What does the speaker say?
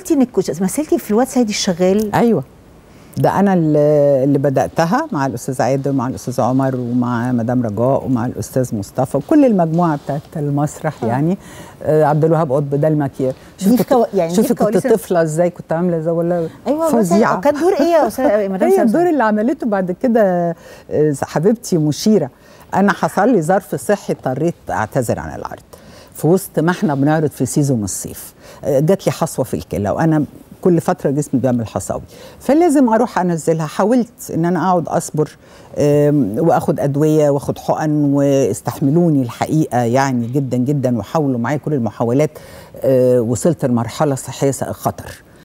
قلتي انك كنت مثلتي في الواد سيد الشغال ايوه ده انا اللي اللي بداتها مع الاستاذ عادل ومع الاستاذ عمر ومع مدام رجاء ومع الاستاذ مصطفى وكل المجموعه بتاعت المسرح يعني آه عبد الوهاب قطب ده المكياج دي في كو- يعني دي شوفي في كنت كواليس- طفله ازاي كنت عامله ازاي ولا ايوه فظيعه كان دور ايه يا استاذ مدام هي سمسم؟ الدور اللي عملته بعد كده آه، حبيبتي مشيره انا حصل لي ظرف صحي اضطريت اعتذر عن العرض في وسط ما احنا بنعرض في سيزون الصيف آه، جات لي حصوه في الكلى وانا كل فتره جسمي بيعمل حصاوي فلازم اروح انزلها حاولت ان انا اقعد اصبر آم، واخد ادويه واخد حقن واستحملوني الحقيقه يعني جدا جدا وحاولوا معايا كل المحاولات آه، وصلت لمرحله صحيه خطر